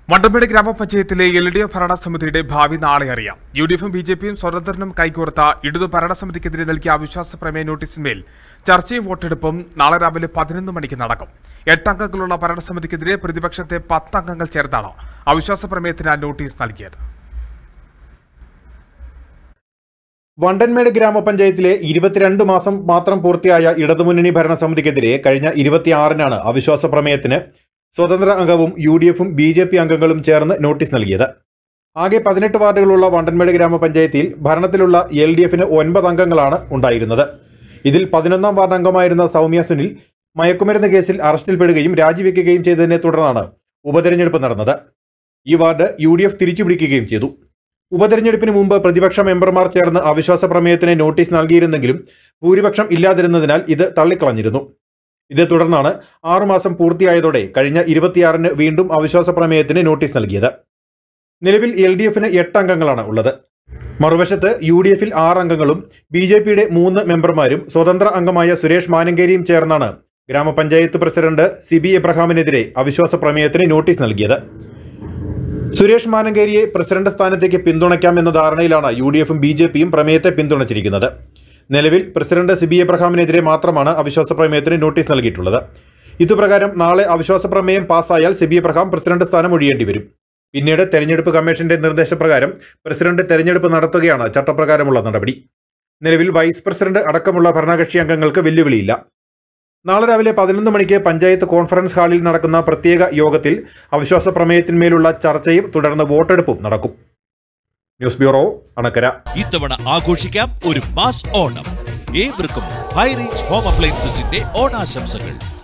വണ്ടമ്പേട് ഗ്രാമപഞ്ചായത്തിലെ L D F ഭരണസമിതിയുടെ ഭാവി നാളെ അറിയാം യു ഡി എഫും ബി ജെ പിയും സ്വതന്ത്രനും കൈകോർത്ത ഇടതു ഭരണസമിതിക്കെതിരെ നൽകിയ അവിശ്വാസ പ്രമേയ നോട്ടീസിന്മേൽ ചർച്ചയും വോട്ടെടുപ്പും നാളെ രാവിലെ പതിനൊന്ന് മണിക്ക് നടക്കും എട്ടംഗങ്ങളുള്ള ഭരണസമിതിക്കെതിരെ പ്രതിപക്ഷത്തെ പത്തംഗങ്ങൾ ചേർത്താണ് അവിശ്വാസ പ്രമേയത്തിന് നോട്ടീസ് നൽകിയത് വണ്ടൻമേട് ഗ്രാമപഞ്ചായത്തിലെ ഇരുപത്തിരണ്ട് മാസം മാത്രം പൂർത്തിയായ ഇടതുമുന്നണി ഭരണസമിതിക്കെതിരെ കഴിഞ്ഞ ഇരുപത്തിയാറിനാണ് അവിശ്വാസ പ്രമേയത്തിന് സ്വതന്ത്ര അംഗവും യു ഡി എഫും ബി ജെ പി അംഗങ്ങളും ചേർന്ന് നോട്ടീസ് നൽകിയത് ആകെ പതിനെട്ട് വാർഡുകളുള്ള വണ്ടൻമേട് ഗ്രാമപഞ്ചായത്തിൽ ഭരണത്തിലുള്ള എൽ ഡി എഫിന് ഒൻപത് അംഗങ്ങളാണ് ഉണ്ടായിരുന്നത് ഇതിൽ പതിനൊന്നാം വാർഡ് അംഗമായിരുന്ന സൗമ്യ സുനിൽ മയക്കുമരുന്ന് കേസിൽ അറസ്റ്റിൽപ്പെടുകയും രാജിവെക്കുകയും ചെയ്തതിനെ തുടർന്നാണ് ഉപതെരഞ്ഞെടുപ്പ് നടന്നത് ഈ വാർഡ് യു ഡി എഫ് തിരിച്ചുപിടിക്കുകയും ചെയ്തു ഉപതെരഞ്ഞെടുപ്പിന് മുമ്പ് പ്രതിപക്ഷ മെമ്പർമാർ ചേർന്ന് അവിശ്വാസ പ്രമേയത്തിന് നോട്ടീസ് നൽകിയിരുന്നെങ്കിലും ഭൂരിപക്ഷം ഇല്ലാതിരുന്നതിനാൽ ഇത് തള്ളിക്കളഞ്ഞിരുന്നു ഇതേ തുടർന്നാണ് ആറുമാസം പൂർത്തിയായതോടെ കഴിഞ്ഞ ഇരുപത്തിയാറിന് വീണ്ടും അവിശ്വാസ പ്രമേയത്തിന് നോട്ടീസ് നൽകിയത് നിലവിൽ എൽ ഡി എഫിന് എട്ട് അംഗങ്ങളാണ് ഉള്ളത് മറുവശത്ത് യു ഡി എഫിൽ ആറ് അംഗങ്ങളും ബി ജെ പിയുടെ മൂന്ന് മെമ്പർമാരും സ്വതന്ത്ര അംഗമായ സുരേഷ് മാനങ്കേരിയും ചേർന്നാണ് ഗ്രാമപഞ്ചായത്ത് പ്രസിഡന്റ് സിബി എബ്രഹാമിനെതിരെ അവിശ്വാസ പ്രമേയത്തിന് നോട്ടീസ് നൽകിയത് സുരേഷ് മാനങ്കേരിയെ പ്രസിഡന്റ് സ്ഥാനത്തേക്ക് പിന്തുണയ്ക്കാം എന്ന ധാരണയിലാണ് യു ഡി എഫും ബി ജെ പിയും പ്രമേയത്തെ പിന്തുണച്ചിരിക്കുന്നത് നിലവിൽ പ്രസിഡന്റ് സിബി എബ്രഹാമിനെതിരെ മാത്രമാണ് അവിശ്വാസ പ്രമേയത്തിന് നോട്ടീസ് നൽകിയിട്ടുള്ളത് ഇതുപ്രകാരം നാളെ അവിശ്വാസ പ്രമേയം പാസ്സായാൽ സിബി എബ്രഹാം പ്രസിഡന്റ് സ്ഥാനം ഒഴിയേണ്ടി വരും പിന്നീട് തെരഞ്ഞെടുപ്പ് കമ്മീഷന്റെ നിർദ്ദേശപ്രകാരം പ്രസിഡന്റ് തെരഞ്ഞെടുപ്പ് നടത്തുകയാണ് ചട്ടപ്രകാരമുള്ള നടപടി നിലവിൽ വൈസ് പ്രസിഡന്റ് അടക്കമുള്ള ഭരണകക്ഷി അംഗങ്ങൾക്ക് വെല്ലുവിളിയില്ല നാളെ രാവിലെ പതിനൊന്ന് മണിക്ക് പഞ്ചായത്ത് കോൺഫറൻസ് ഹാളിൽ നടക്കുന്ന പ്രത്യേക യോഗത്തിൽ അവിശ്വാസ പ്രമേയത്തിന്മേലുള്ള ചർച്ചയും തുടർന്ന് വോട്ടെടുപ്പും നടക്കും ന്യൂസ് ബ്യൂറോ അണക്കര ഇത്തവണ ആഘോഷിക്കാം ഒരു മാസ് ഓണം ഏവർക്കും ഹൈറേഞ്ച് ഹോം അപ്ലയൻസസിന്റെ ഓണാശംസകൾ